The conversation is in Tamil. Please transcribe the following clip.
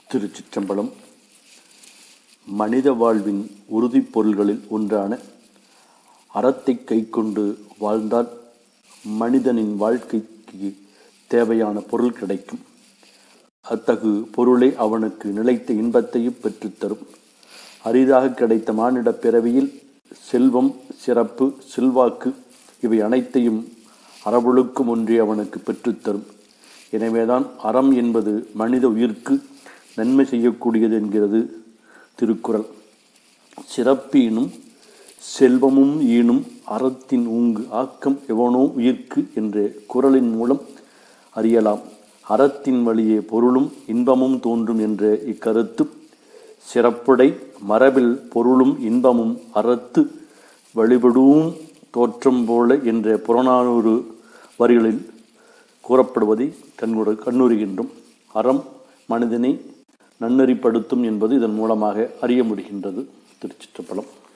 திருச்சிற்றம்பலம் மனித வாழ்வின் உறுதிப் பொருள்களில் ஒன்றான அறத்தை கைக்கொண்டு வாழ்ந்தால் மனிதனின் வாழ்க்கைக்கு தேவையான பொருள் கிடைக்கும் அத்தகு பொருளே அவனுக்கு நிலைத்த இன்பத்தையும் பெற்றுத்தரும் அரிதாக கிடைத்த மானிடப் பிறவியில் செல்வம் சிறப்பு செல்வாக்கு இவை அனைத்தையும் அறவொழுக்கும் ஒன்றே அவனுக்கு பெற்றுத்தரும் எனவேதான் அறம் என்பது மனித உயிர்க்கு நன்மை செய்யக்கூடியது என்கிறது திருக்குறள் சிறப்பீனும் செல்வமும் ஈனும் அறத்தின் ஊங்கு ஆக்கம் எவனோ உயிர்க்கு என்ற குறளின் மூலம் அறியலாம் அறத்தின் வழியே பொருளும் இன்பமும் தோன்றும் என்ற இக்கருத்து சிறப்புடை மரபில் பொருளும் இன்பமும் அறத்து வழிபடும் தோற்றம் போல என்ற புறநானூறு வரிகளில் கூறப்படுவதை கண்ணுற கண்ணுறுகின்றோம் அறம் மனிதனை நன்னெறிப்படுத்தும் என்பது இதன் மூலமாக அறிய முடிகின்றது திருச்சிற்றப்பலம்